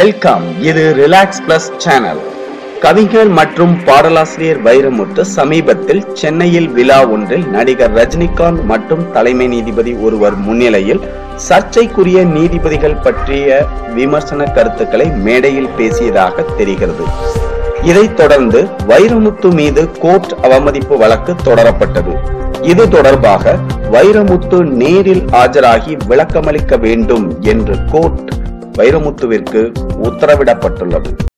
welcome இது relax plus channel கவிஞர் மற்றும் பாடலாசிரியர் வைரமுத்து சமீபத்தில் சென்னையில் விழா ஒன்றில் நடிகர் ரஜினிகாந்த் மற்றும் தலைமை நீதிபதி ஒருவர் முன்னிலையில் சர்ச்சைக்குரிய நீதிபதிகள் பற்றிய விமர்சன கருத்துக்களை மேடையில் பேசியதாக தெரிகிறது இதைத் தொடர்ந்து வைரமுத்து மீது கோர்ட் அவமதிப்பு வழக்கு தொடரப்பட்டது இது தொடர்பாக வைரமுத்து நேரில் ஆஜராகி விளக்கமளிக்க வேண்டும் என்று கோர்ட் வைரமுத்துவிற்கு உத்தரவிடப்பட்டுள்ளது